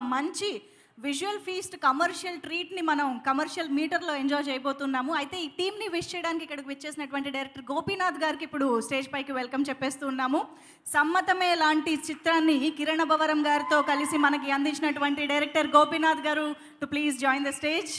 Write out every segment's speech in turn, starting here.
మంచి visual feast commercial ట్రీట్ని మనం commercial మీటర్లో enjoy చేయబోతున్నాము అయితే ఈ టీంని విష్ చేయడానికి ఇక్కడికి వచ్చేసినటువంటి డైరెక్టర్ గోపీనాథ్ గారికి ఇప్పుడు స్టేజ్ పైకి వెల్కమ్ చెప్పేస్తూ ఉన్నాము సమ్మతమే లాంటి చిత్రాన్ని కిరణ్ భవరం గారితో కలిసి మనకి అందించినటువంటి director Gopinath garu to please join the stage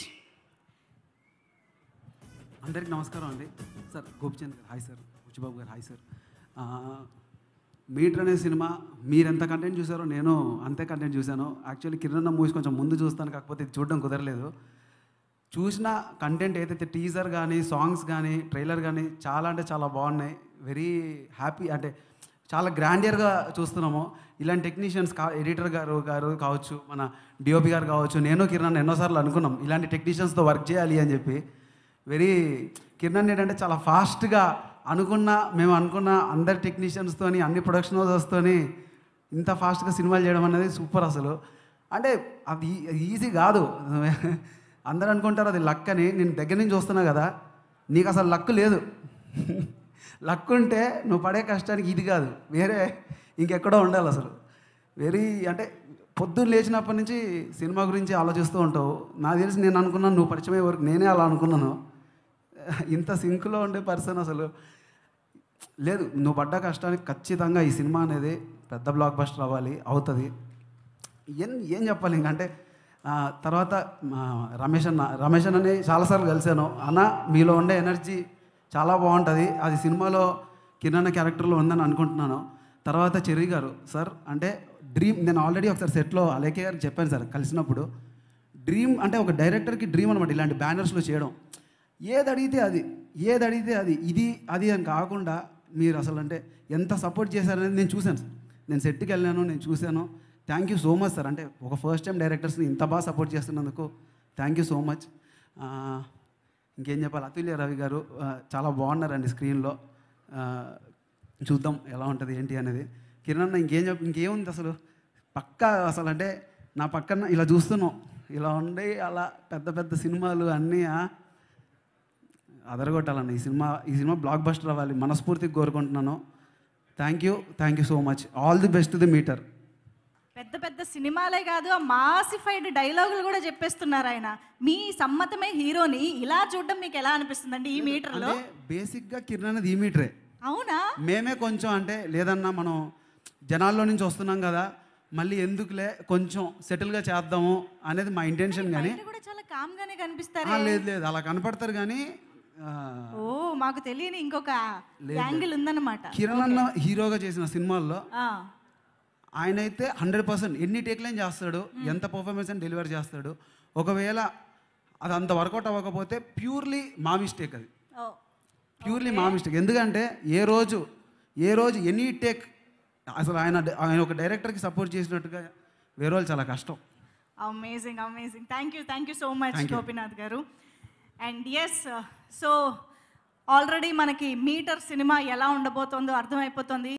అందరికి నమస్కారం అండి సార్ గోపిచంద్ గారు hi sir Buchibabu garu hi sir ఆ, మీటర్ అనే సినిమా మీరు ఎంత కంటెంట్ చూసారో నేను అంతే కంటెంట్ చూశాను యాక్చువల్లీ కిరణ్ మూవీస్ కొంచెం ముందు చూస్తాను కాకపోతే ఇది చూడడం కుదరలేదు చూసిన కంటెంట్ ఏదైతే టీజర్ కానీ సాంగ్స్ కానీ ట్రైలర్ కానీ చాలా అంటే చాలా బాగున్నాయి వెరీ హ్యాపీ అంటే చాలా గ్రాండియర్గా చూస్తున్నాము ఇలాంటి టెక్నీషియన్స్ కా ఎడిటర్ గారు గారు కావచ్చు మన డిఓపి గారు కావచ్చు నేను కిరణ్ ఎన్నోసార్లు అనుకున్నాం ఇలాంటి టెక్నీషియన్స్తో వర్క్ చేయాలి అని చెప్పి వెరీ కిరణ్ ఏంటంటే చాలా ఫాస్ట్గా అనుకున్న మేము అనుకున్న అందరి టెక్నీషియన్స్తోని అన్ని ప్రొడక్షన్ హౌసెస్తోని ఇంత ఫాస్ట్గా సినిమాలు చేయడం అనేది సూపర్ అసలు అంటే అది ఈజీ కాదు అందరూ అనుకుంటారు అది లక్ అని నేను దగ్గర నుంచి చూస్తున్నా కదా నీకు అసలు లక్ లేదు లక్ ఉంటే నువ్వు పడే కష్టానికి ఇది కాదు వేరే ఇంకెక్కడో ఉండాలి అసలు వెరీ అంటే పొద్దున్న లేచినప్పటి నుంచి సినిమా గురించి ఆలోచిస్తూ ఉంటావు నాకు తెలిసి నేను అనుకున్నాను నువ్వు పరిచయం అయ్యే వరకు నేనే అలా అనుకున్నాను ఇంత సింక్లో ఉండే పర్సన్ అసలు లేదు నువ్వు పడ్డ కష్టానికి ఖచ్చితంగా ఈ సినిమా అనేది పెద్ద బ్లాక్ బస్టర్ అవ్వాలి అవుతుంది ఏం ఏం చెప్పాలి ఇంకంటే ఆ, తర్వాత ఆ, రమేష్ అన్న రమేష్ అన్నని చాలాసార్లు కలిశాను అన్న మీలో ఉండే ఎనర్జీ చాలా బాగుంటుంది అది సినిమాలో కిరణ్ క్యారెక్టర్లో ఉందని అనుకుంటున్నాను తర్వాత చెర్రీ గారు సార్ అంటే డ్రీమ్ నేను ఆల్రెడీ ఒకసారి సెట్లో అలేకే గారికి చెప్పాను సార్ కలిసినప్పుడు డ్రీమ్ అంటే ఒక డైరెక్టర్కి డ్రీమ్ అనమాట ఇలాంటి బ్యానర్స్లో చేయడం ఏది అడిగితే అది ఏది అడిగితే అది ఇది అది అని కాకుండా మీరు అసలు అంటే ఎంత సపోర్ట్ చేశారనేది నేను చూశాను సార్ నేను సెట్కి వెళ్ళాను నేను చూశాను thank you so much sir అంటే ఒక ఫస్ట్ టైం డైరెక్టర్స్ని ఇంత బాగా సపోర్ట్ చేస్తున్నందుకు థ్యాంక్ యూ సో మచ్ ఇంకేం చెప్పాలి అతుల్య రవి గారు ఆ, చాలా బాగున్నారండి స్క్రీన్లో చూద్దాం ఎలా ఉంటుంది ఏంటి అనేది కిరణ్ అన్న ఇంకేం చెప్ప ఇంకేముంది అసలు పక్కా అసలు అంటే నా పక్కన ఇలా చూస్తున్నాం ఇలా ఉండి అలా పెద్ద పెద్ద సినిమాలు అన్నీ ఆ, అదరగొట్టాలన్న ఈ సినిమా ఈ సినిమా బ్లాక్ బస్టర్ అవ్వాలి మనస్ఫూర్తిగా కోరుకుంటున్నాను thank you thank you so much all the best the Meter పెద్ద పెద్ద సినిమాలే కాదు ఆ మాసిఫైడ్ డైలాగులు కూడా చెప్పేస్తున్నారు ఆయన మీ సమ్మతమే హీరోని ఇలా చూడడం మీకు ఎలా అనిపిస్తుందండి ఈ మీటర్లో అంటే బేసిక్గా కిరణ్ అనేది ఈ మీటరే అవునా మేమే కొంచెం అంటే లేదన్నా మనం జనాల్లో నుంచి వస్తున్నాం కదా మళ్ళీ ఎందుకులే కొంచెం సెటిల్గా చేద్దాము అనేది మా ఇంటెన్షన్ కానీ బయట కూడా చాలా కామ్ గానే కనిపిస్తారు ఆ, లేదు లేదు అలా కనపడతారు కానీ ఆ, ఓ మాకు తెలియని ఇంకొక యాంగిల్ ఉందన్నమాట కిరణ్ అన్న హీరోగా చేసిన సినిమాల్లో ఆ, ఆయన అయితే హండ్రెడ్ పర్సెంట్ ఎన్ని టేక్లైన్ చేస్తాడు ఎంత పర్ఫార్మెన్స్ అని డెలివర్ చేస్తాడు ఒకవేళ అది అంత వర్కౌట్ అవ్వకపోతే ప్యూర్లీ మా మిస్టేక్ అది ఓ ప్యూర్లీ మా మిస్టేక్ ఎందుకంటే ఏ రోజు ఏ రోజు ఎనీ టేక్ అసలు ఆయన ఆయన ఒక డైరెక్టర్కి సపోర్ట్ చేసినట్టుగా వేరే వాళ్ళు చాలా కష్టం amazing amazing thank you thank you so much Thank you. Gopinath garu and yes so already మనకి మీటర్ సినిమా ఎలా ఉండబోతోందో అర్థమైపోతుంది